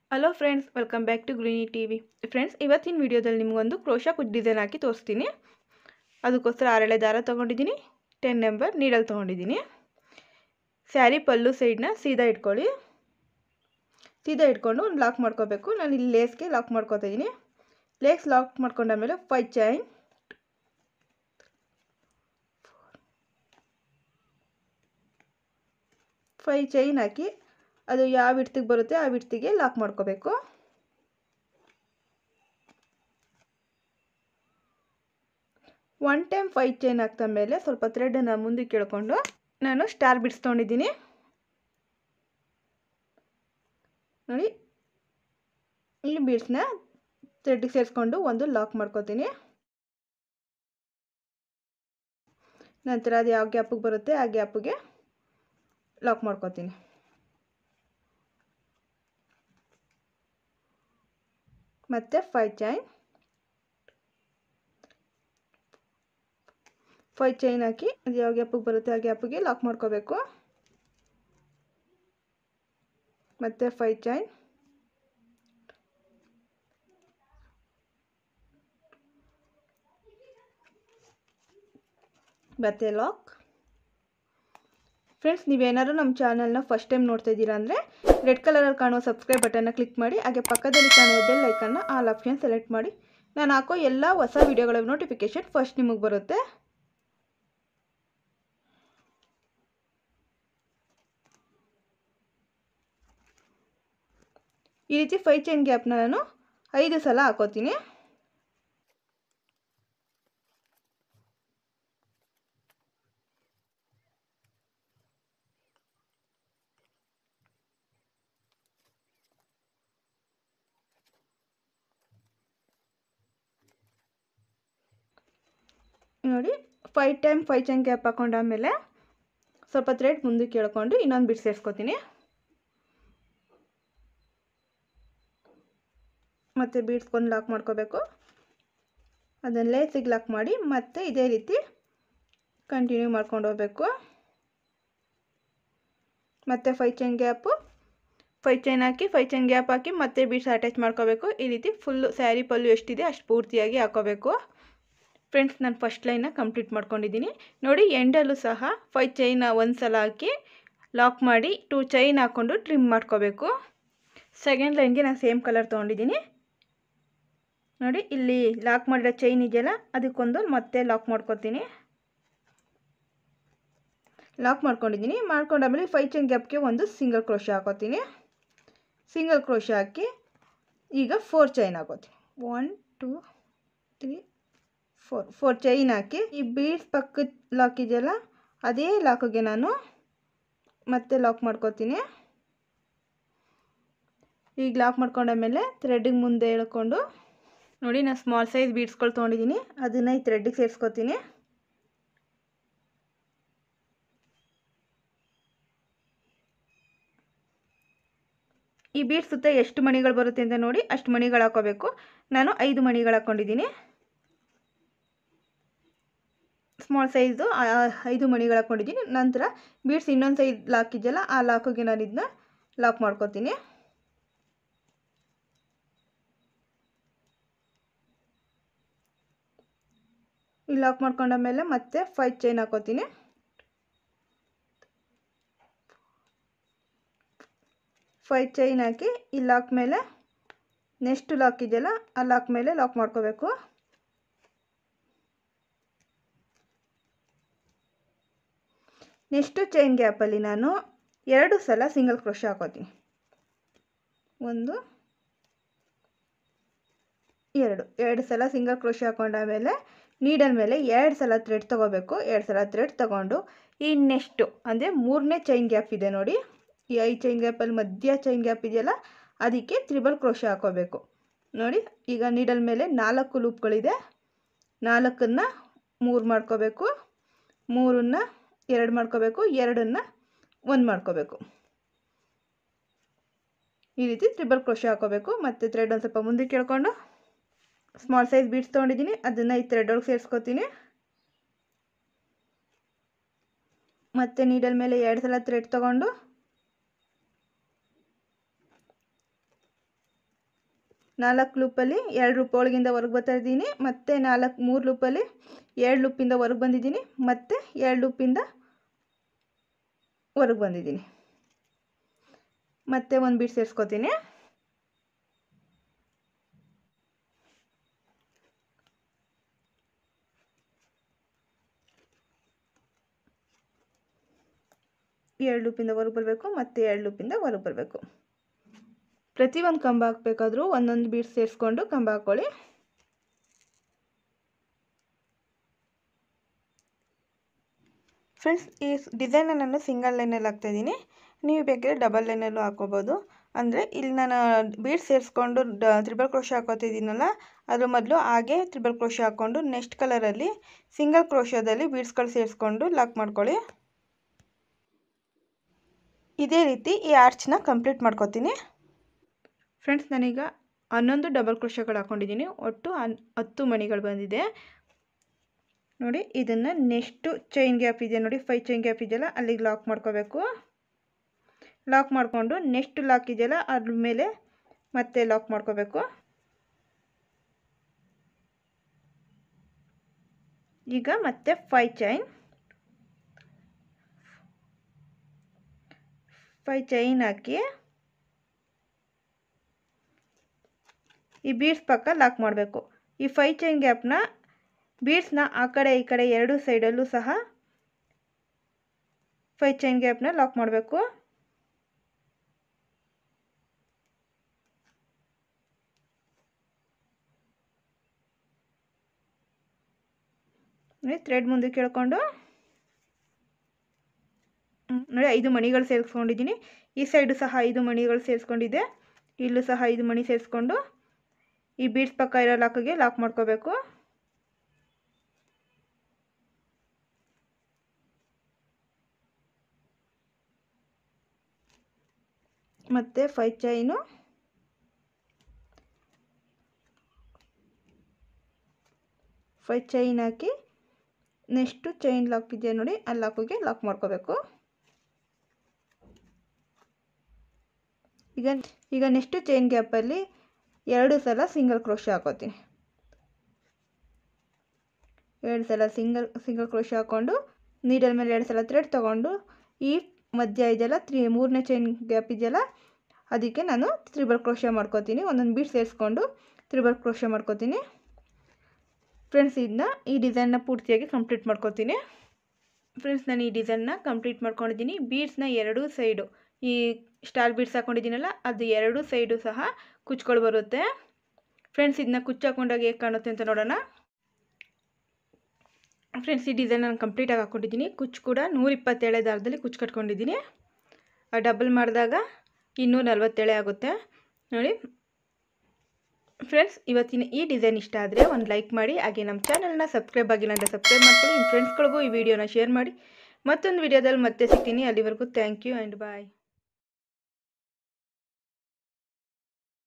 hello friends welcome back to Greeny T V friends ಇವತ್ತಿನ ವಿಡಿಯೋದಲ್ಲಿ ನಿಮಗೊಂದು ಕ್ರೋಶಾ ಕುಚ್ ಡಿಸೈನ್ ಹಾಕಿ ತೋರಿಸ್ತೀನಿ ಅದಕ್ಕೋಸ್ಕರ ಆರೆಳೆ ದಾರ ತೊಗೊಂಡಿದ್ದೀನಿ ಟೆನ್ ನಂಬರ್ ನೀಡಲ್ ತೊಗೊಂಡಿದ್ದೀನಿ ಸ್ಯಾರಿ ಪಲ್ಲು ಸೈಡ್ನ ಸೀದಾ ಇಟ್ಕೊಳ್ಳಿ ಸೀದಾ ಇಟ್ಕೊಂಡು ಒಂದು ಲಾಕ್ ಮಾಡ್ಕೋಬೇಕು ನಾನು ಇಲ್ಲಿ ಲೇಸ್ಗೆ ಲಾಕ್ ಮಾಡ್ಕೋತಾ ಇದ್ದೀನಿ ಲೇಸ್ ಲಾಕ್ ಮಾಡ್ಕೊಂಡಾದ್ಮೇಲೆ ಫೈ ಚೈನ್ ಫೈ ಚೈನ್ ಹಾಕಿ ಅದು ಯಾವ ವಿಡ್ತಿಗೆ ಬರುತ್ತೆ ಆ ವಿಡ್ತಿಗೆ ಲಾಕ್ ಮಾಡ್ಕೋಬೇಕು ಒನ್ ಟೈಮ್ ಫೈ ಚೈನ್ ಹಾಕ್ದ ಮೇಲೆ ಸ್ವಲ್ಪ ಥ್ರೆಡನ್ನು ಮುಂದಕ್ಕೆ ಕೇಳ್ಕೊಂಡು ನಾನು ಸ್ಟಾರ್ ಬಿಡ್ಸ್ ತೊಗೊಂಡಿದ್ದೀನಿ ನೋಡಿ ಈ ಬೀಡ್ಸ್ನ ಥ್ರೆಡ್ಗೆ ಸೇರಿಸ್ಕೊಂಡು ಒಂದು ಲಾಕ್ ಮಾಡ್ಕೋತೀನಿ ನಂತರ ಅದು ಯಾವ ಗ್ಯಾಪಿಗೆ ಬರುತ್ತೆ ಆ ಗ್ಯಾಪಿಗೆ ಲಾಕ್ ಮಾಡ್ಕೋತೀನಿ ಮತ್ತು ಫೈ ಚೈನ್ ಫೈ ಚೈನ್ ಹಾಕಿ ಅದು ಯಾವ ಗ್ಯಾಪಿಗೆ ಬರುತ್ತೆ ಆ ಗ್ಯಾಪಿಗೆ ಲಾಕ್ ಮಾಡ್ಕೋಬೇಕು ಮತ್ತು ಫೈ ಚೈನ್ ಮತ್ತೆ ಲಾಕ್ ಫ್ರೆಂಡ್ಸ್ ನೀವೇನಾದ್ರು ನಮ್ಮ ಚಾನಲ್ನ ಫಸ್ಟ್ ಟೈಮ್ ನೋಡ್ತಾ ಇದ್ದೀರಾ ಅಂದರೆ ರೆಡ್ ಕಲರಲ್ಲಿ ಕಾಣುವ ಸಬ್ಸ್ಕ್ರೈಬ್ ಬಟನ್ನ ಕ್ಲಿಕ್ ಮಾಡಿ ಹಾಗೆ ಪಕ್ಕದಲ್ಲಿ ಕಾಣುವ ಬೆಲ್ ಐಕನ್ನ ಆಲ್ ಆಪ್ಷನ್ ಸೆಲೆಕ್ಟ್ ಮಾಡಿ ನಾನು ಹಾಕೋ ಎಲ್ಲ ಹೊಸ ವೀಡಿಯೋಗಳ ನೋಟಿಫಿಕೇಷನ್ ಫಸ್ಟ್ ನಿಮಗೆ ಬರುತ್ತೆ ಈ ರೀತಿ ಫೈ ಚೈನ್ ಗ್ಯಾಪ್ನ ನಾನು ಐದು ಸಲ ಹಾಕೋತೀನಿ ನೋಡಿ five time five chain gap ಹಾಕೊಂಡಾದ್ಮೇಲೆ ಸ್ವಲ್ಪ ಥ್ರೆಡ್ ಮುಂದಕ್ಕೆ ಎಳ್ಕೊಂಡು ಇನ್ನೊಂದು ಬಿಟ್ಟು ಸೇರಿಸ್ಕೊತೀನಿ ಮತ್ತು ಬೀಡ್ಸ್ಕೊಂಡು ಲಾಕ್ ಮಾಡ್ಕೋಬೇಕು ಅದನ್ನು ಲೇಸಿಗೆ ಲಾಕ್ ಮಾಡಿ ಮತ್ತೆ ಇದೇ ರೀತಿ ಕಂಟಿನ್ಯೂ ಮಾಡ್ಕೊಂಡು ಹೋಗ್ಬೇಕು ಮತ್ತು five chain gap five chain ಹಾಕಿ ಫೈ ಚೈನ್ ಗ್ಯಾಪ್ ಹಾಕಿ ಮತ್ತೆ ಬೀಡ್ಸ್ ಅಟ್ಯಾಚ್ ಮಾಡ್ಕೋಬೇಕು ಈ ರೀತಿ ಫುಲ್ಲು ಸ್ಯಾರಿ ಪಲ್ಲು ಎಷ್ಟಿದೆ ಅಷ್ಟು ಪೂರ್ತಿಯಾಗಿ ಹಾಕೋಬೇಕು ಫ್ರೆಂಡ್ಸ್ ನಾನು ಫಸ್ಟ್ ಲೈನ ಕಂಪ್ಲೀಟ್ ಮಾಡ್ಕೊಂಡಿದ್ದೀನಿ ನೋಡಿ ಎಂಡಲ್ಲೂ ಸಹ ಫೈ ಚೈನ್ ಒಂದು ಸಲ ಹಾಕಿ ಲಾಕ್ ಮಾಡಿ ಟೂ ಚೈನ್ ಹಾಕ್ಕೊಂಡು ಟ್ರಿಮ್ ಮಾಡ್ಕೋಬೇಕು ಸೆಕೆಂಡ್ ಲೈನ್ಗೆ ನಾನು ಸೇಮ್ ಕಲರ್ ತೊಗೊಂಡಿದ್ದೀನಿ ನೋಡಿ ಇಲ್ಲಿ ಲಾಕ್ ಮಾಡಿರೋ ಚೈನ್ ಇದೆಯಲ್ಲ ಅದಕ್ಕೊಂದು ಮತ್ತೆ ಲಾಕ್ ಮಾಡ್ಕೊತೀನಿ ಲಾಕ್ ಮಾಡ್ಕೊಂಡಿದ್ದೀನಿ ಮಾಡ್ಕೊಂಡಾದ್ಮೇಲೆ ಫೈ ಚೈನ್ ಗ್ಯಾಪ್ಗೆ ಒಂದು ಸಿಂಗಲ್ ಕ್ರೋಶ ಹಾಕೋತೀನಿ ಸಿಂಗಲ್ ಕ್ರೋಶ ಹಾಕಿ ಈಗ ಫೋರ್ ಚೈನ್ ಹಾಕೋತೀನಿ one two three four four chain ಹಾಕಿ ಈ ಬೀಡ್ಸ್ ಪಕ್ಕದ ಲಾಕ್ ಇದೆಯಲ್ಲ ಅದೇ ಲಾಕಿಗೆ ನಾನು ಮತ್ತೆ ಲಾಕ್ ಮಾಡ್ಕೋತೀನಿ ಈಗ ಲಾಕ್ ಮಾಡ್ಕೊಂಡಾದ್ಮೇಲೆ ಥ್ರೆಡ್ಡಿಗೆ ಮುಂದೆ ಎಳ್ಕೊಂಡು ನೋಡಿ ನಾನು ಸ್ಮಾಲ್ ಸೈಜ್ ಬೀಡ್ಸ್ಗಳು ತೊಗೊಂಡಿದ್ದೀನಿ ಅದನ್ನು ಈ ಥ್ರೆಡ್ಡಿಗೆ ಸೇರಿಸ್ಕೊತೀನಿ ಈ ಬೀಡ್ಸ್ ಸುತ್ತ ಎಷ್ಟು ಮಣಿಗಳು ಬರುತ್ತೆ ಅಂತ ನೋಡಿ ಅಷ್ಟು ಮಣಿಗಳು ಹಾಕೋಬೇಕು ನಾನು ಐದು ಮಣಿಗಳು ಹಾಕ್ಕೊಂಡಿದ್ದೀನಿ ಸ್ಮಾಲ್ ಸೈಜು ಐದು ಮಣಿಗಳು ಹಾಕ್ಕೊಂಡಿದ್ದೀನಿ ನಂತರ ಬೀಡ್ಸ್ ಇನ್ನೊಂದು ಸೈಜ್ ಲಾಕ್ ಇದೆಯಲ್ಲ ಆ ಲಾಕಿಗೆ ನಾನು ಇದನ್ನ ಲಾಕ್ ಮಾಡ್ಕೊತೀನಿ ಈ ಲಾಕ್ ಮಾಡ್ಕೊಂಡಾದ್ಮೇಲೆ ಮತ್ತೆ ಫೈವ್ ಚೈನ್ ಹಾಕೋತೀನಿ ಫೈವ್ ಚೈನ್ ಹಾಕಿ ಈ ಲಾಕ್ ಮೇಲೆ ನೆಕ್ಸ್ಟ್ ಲಾಕ್ ಇದೆಯಲ್ಲ ಆ ಲಾಕ್ ಮೇಲೆ ಲಾಕ್ ಮಾಡ್ಕೋಬೇಕು ನೆಕ್ಸ್ಟ್ ಚೈನ್ ಗ್ಯಾಪಲ್ಲಿ ನಾನು ಎರಡು ಸಲ ಸಿಂಗಲ್ ಕ್ರೋಶ ಹಾಕೋತೀನಿ ಒಂದು ಎರಡು ಎರಡು ಸಲ ಸಿಂಗಲ್ ಕ್ರೋಶ ಹಾಕೊಂಡಾದ್ಮೇಲೆ ನೀಡಲ್ ಮೇಲೆ ಎರಡು ಸಲ ಥ್ರೆಡ್ ತೊಗೋಬೇಕು ಎರಡು ಸಲ ಥ್ರೆಡ್ ತೊಗೊಂಡು ಈ ನೆಕ್ಸ್ಟು ಅಂದರೆ ಮೂರನೇ ಚೈನ್ ಗ್ಯಾಪ್ ಇದೆ ನೋಡಿ ಈ ಐದು ಚೈನ್ ಗ್ಯಾಪಲ್ಲಿ ಮಧ್ಯ ಚೈನ್ ಗ್ಯಾಪ್ ಇದೆಯಲ್ಲ ಅದಕ್ಕೆ ತ್ರಿಬಲ್ ಕ್ರೋಶ ಹಾಕೋಬೇಕು ನೋಡಿ ಈಗ ನೀಡಲ್ ಮೇಲೆ ನಾಲ್ಕು ಲೂಪ್ಗಳಿದೆ ನಾಲ್ಕನ್ನು ಮೂರು ಮಾಡ್ಕೋಬೇಕು ಮೂರನ್ನು ಎರಡು ಮಾಡ್ಕೋಬೇಕು ಎರಡನ್ನು ಒಂದು ಮಾಡ್ಕೋಬೇಕು ಈ ರೀತಿ ತ್ರಿಬಲ್ ಕ್ರೋಶ ಹಾಕೋಬೇಕು ಮತ್ತು ಥ್ರೆಡ್ ಒಂದು ಸ್ವಲ್ಪ ಮುಂದಕ್ಕೆ ಕೇಳ್ಕೊಂಡು ಸ್ಮಾಲ್ ಸೈಜ್ ಬೀಡ್ಸ್ ತೊಗೊಂಡಿದ್ದೀನಿ ಅದನ್ನು ಈ ಥ್ರೆಡ್ ಒಳಗೆ ಸೇರಿಸ್ಕೊತೀನಿ ಮತ್ತು ನೀಡಲ್ ಮೇಲೆ ಎರಡು ಸಲ ಥ್ರೆಡ್ ತೊಗೊಂಡು ನಾಲ್ಕು ಲೂಪಲ್ಲಿ ಎರಡು ಲೂಪ್ ಒಳಗಿಂದ ಹೊರಗೆ ಬರ್ತಾ ಇದ್ದೀನಿ ಮತ್ತು ನಾಲ್ಕು ಮೂರು ಲೂಪಲ್ಲಿ ಎರಡು ಲೂಪಿಂದ ಹೊರಗೆ ಬಂದಿದ್ದೀನಿ ಮತ್ತು ಎರಡು ಲೂಪಿಂದ ಹೊರಗೆ ಬಂದಿದ್ದೀನಿ ಮತ್ತೆ ಒಂದು ಬೀಟ್ ಸೇರಿಸ್ಕೊತೀನಿ ಎರಡು ಲೂಪಿಂದ ಹೊರಗೆ ಬರಬೇಕು ಮತ್ತು ಎರಡು ಲೂಪಿಂದ ಹೊರಗೆ ಬರಬೇಕು ಪ್ರತಿಯೊಂದು ಕಂಬ ಹಾಕಬೇಕಾದ್ರೂ ಒಂದೊಂದು ಬೀಟ್ ಸೇರಿಸ್ಕೊಂಡು ಕಂಬ ಹಾಕ್ಕೊಳ್ಳಿ ಫ್ರೆಂಡ್ಸ್ ಈ ಡಿಸೈನ ನಾನು ಸಿಂಗಲ್ ಲೈನಲ್ಲಿ ಹಾಕ್ತಾಯಿದ್ದೀನಿ ನೀವು ಬೇಕಾದ್ರೆ ಡಬಲ್ ಲೈನಲ್ಲೂ ಹಾಕೋಬೋದು ಅಂದರೆ ಇಲ್ಲಿ ನಾನು ಬೀಡ್ ಸೇರಿಸ್ಕೊಂಡು ಡ ತ್ರಿಬಲ್ ಕ್ರೋಶ ಹಾಕೋತಿದ್ದೀನಲ್ಲ ಅದ್ರ ಮೊದಲು ಹಾಗೆ ತ್ರಿಬಲ್ ಕ್ರೋಶ ಹಾಕ್ಕೊಂಡು ನೆಕ್ಸ್ಟ್ ಕಲರಲ್ಲಿ ಸಿಂಗಲ್ ಕ್ರೋಶದಲ್ಲಿ ಬೀಡ್ಸ್ಗಳು ಸೇರಿಸ್ಕೊಂಡು ಲಾಕ್ ಮಾಡ್ಕೊಳ್ಳಿ ಇದೇ ರೀತಿ ಈ ಆರ್ಚ್ನ ಕಂಪ್ಲೀಟ್ ಮಾಡ್ಕೊತೀನಿ ಫ್ರೆಂಡ್ಸ್ ನಾನೀಗ ಹನ್ನೊಂದು ಡಬಲ್ ಕ್ರೋಶಗಳು ಹಾಕ್ಕೊಂಡಿದ್ದೀನಿ ಒಟ್ಟು ಹನ್ ಹತ್ತು ಮಣಿಗಳು ಬಂದಿದೆ ನೋಡಿ ಇದನ್ನು ನೆಕ್ಸ್ಟು ಚೈನ್ ಗ್ಯಾಪ್ ಇದೆ ನೋಡಿ ಫೈ ಚೈನ್ ಗ್ಯಾಪ್ ಇದೆಯಲ್ಲ ಅಲ್ಲಿಗೆ ಲಾಕ್ ಮಾಡ್ಕೋಬೇಕು ಲಾಕ್ ಮಾಡಿಕೊಂಡು ನೆಕ್ಸ್ಟ್ ಲಾಕ್ ಇದೆಯಲ್ಲ ಅದ್ರ ಮೇಲೆ ಮತ್ತೆ ಲಾಕ್ ಮಾಡ್ಕೋಬೇಕು ಈಗ ಮತ್ತೆ ಫೈ ಚೈನ್ ಫೈ ಚೈನ್ ಹಾಕಿ ಈ ಬೀಡ್ಸ್ ಪಕ್ಕ ಲಾಕ್ ಮಾಡಬೇಕು ಈ ಫೈ ಚೈನ್ ಗ್ಯಾಪ್ನ ಬೀಡ್ಸ್ನ ಆ ಕಡೆ ಈ ಕಡೆ ಎರಡು ಸೈಡಲ್ಲೂ ಸಹ ಫೈ ಚೈನ್ ಗ್ಯಾಪ್ನ ಲಾಕ್ ಮಾಡಬೇಕು ನೋಡಿ ಥ್ರೆಡ್ ಮುಂದಕ್ಕೆ ಕೇಳ್ಕೊಂಡು ನೋಡಿ ಐದು ಮಣಿಗಳು ಸೇರಿಸ್ಕೊಂಡಿದ್ದೀನಿ ಈ ಸೈಡು ಸಹ ಐದು ಮಣಿಗಳು ಸೇರಿಸ್ಕೊಂಡಿದ್ದೆ ಇಲ್ಲೂ ಸಹ ಐದು ಮಣಿ ಸೇರಿಸ್ಕೊಂಡು ಈ ಬೀಡ್ಸ್ ಪಕ್ಕ ಇರೋ ಲಾಕಿಗೆ ಲಾಕ್ ಮಾಡ್ಕೋಬೇಕು ಮತ್ತು ಫೈ ಚೈನು ಫೈ ಚೈನ್ ಹಾಕಿ ನೆಕ್ಸ್ಟು ಚೈನ್ ಲಾಕ್ ಇದೆಯಾ ನೋಡಿ ಆ ಲಾಕಿಗೆ ಲಾಕ್ ಮಾಡ್ಕೋಬೇಕು ಈಗ ಈಗ ನೆಕ್ಸ್ಟು ಚೈನ್ ಗ್ಯಾಪಲ್ಲಿ ಎರಡು ಸಲ ಸಿಂಗಲ್ ಕ್ರೋಶ ಹಾಕೋತೀನಿ ಎರಡು ಸಲ ಸಿಂಗಲ್ ಸಿಂಗಲ್ ಕ್ರೋಶ ಹಾಕ್ಕೊಂಡು ನೀಡಲ್ ಮೇಲೆ ಎರಡು ಸಲ ಥ್ರೆಡ್ ತೊಗೊಂಡು ಈ ಮಧ್ಯ ಇದೆಯಲ್ಲ ತ್ರೀ ಮೂರನೇ ಚೈನ್ ಗ್ಯಾಪ್ ಇದೆಯಲ್ಲ ಅದಕ್ಕೆ ನಾನು ತ್ರಿಬಲ್ ಕ್ರೋಶ ಮಾಡ್ಕೋತೀನಿ ಒಂದೊಂದು ಬೀಟ್ ಸೇರಿಸ್ಕೊಂಡು ತ್ರಿಬಲ್ ಕ್ರೋಶ ಮಾಡ್ಕೋತೀನಿ ಫ್ರೆಂಡ್ಸ್ ಇದನ್ನ ಈ ಡಿಸೈನ್ನ ಪೂರ್ತಿಯಾಗಿ ಕಂಪ್ಲೀಟ್ ಮಾಡ್ಕೋತೀನಿ ಫ್ರೆಂಡ್ಸ್ ನಾನು ಈ ಡಿಸೈನ್ನ ಕಂಪ್ಲೀಟ್ ಮಾಡ್ಕೊಂಡಿದ್ದೀನಿ ಬೀಡ್ಸ್ನ ಎರಡೂ ಸೈಡು ಈ ಸ್ಟಾರ್ ಬೀಡ್ಸ್ ಹಾಕ್ಕೊಂಡಿದ್ದೀನಲ್ಲ ಅದು ಎರಡೂ ಸೈಡು ಸಹ ಕುಚ್ಗಳು ಬರುತ್ತೆ ಫ್ರೆಂಡ್ಸ್ ಇದನ್ನ ಕುಚ್ಚು ಹಾಕೊಂಡಾಗ ಹೇಗೆ ಕಾಣುತ್ತೆ ಅಂತ ನೋಡೋಣ ಫ್ರೆಂಡ್ಸ್ ಈ ಡಿಸೈನ್ ನಾನು ಕಂಪ್ಲೀಟಾಗಿ ಹಾಕ್ಕೊಂಡಿದ್ದೀನಿ ಕುಚ್ಚು ಕೂಡ ನೂರಿಪ್ಪತ್ತೇಳೆ ದಾರದಲ್ಲಿ ಕುಚ್ಚು ಕಟ್ಕೊಂಡಿದ್ದೀನಿ ಡಬಲ್ ಮಾಡಿದಾಗ ಇನ್ನೂರ ನಲ್ವತ್ತೇಳೆ ಆಗುತ್ತೆ ನೋಡಿ ಫ್ರೆಂಡ್ಸ್ ಇವತ್ತಿನ ಈ ಡಿಸೈನ್ ಇಷ್ಟ ಆದರೆ ಒಂದು ಲೈಕ್ ಮಾಡಿ ಹಾಗೆ ನಮ್ಮ ಚಾನಲ್ನ ಸಬ್ಸ್ಕ್ರೈಬ್ ಆಗಿಲ್ಲ ಅಂದರೆ ಸಬ್ಸ್ಕ್ರೈಬ್ ಮಾಡ್ಕೊಳ್ಳಿ ನಿಮ್ಮ ಫ್ರೆಂಡ್ಸ್ಗಳಿಗೂ ಈ ವಿಡಿಯೋನ ಶೇರ್ ಮಾಡಿ ಮತ್ತೊಂದು ವಿಡಿಯೋದಲ್ಲಿ ಮತ್ತೆ ಸಿಗ್ತೀನಿ ಅಲ್ಲಿವರೆಗೂ ಥ್ಯಾಂಕ್ ಯು ಆ್ಯಂಡ್ ಬಾಯ್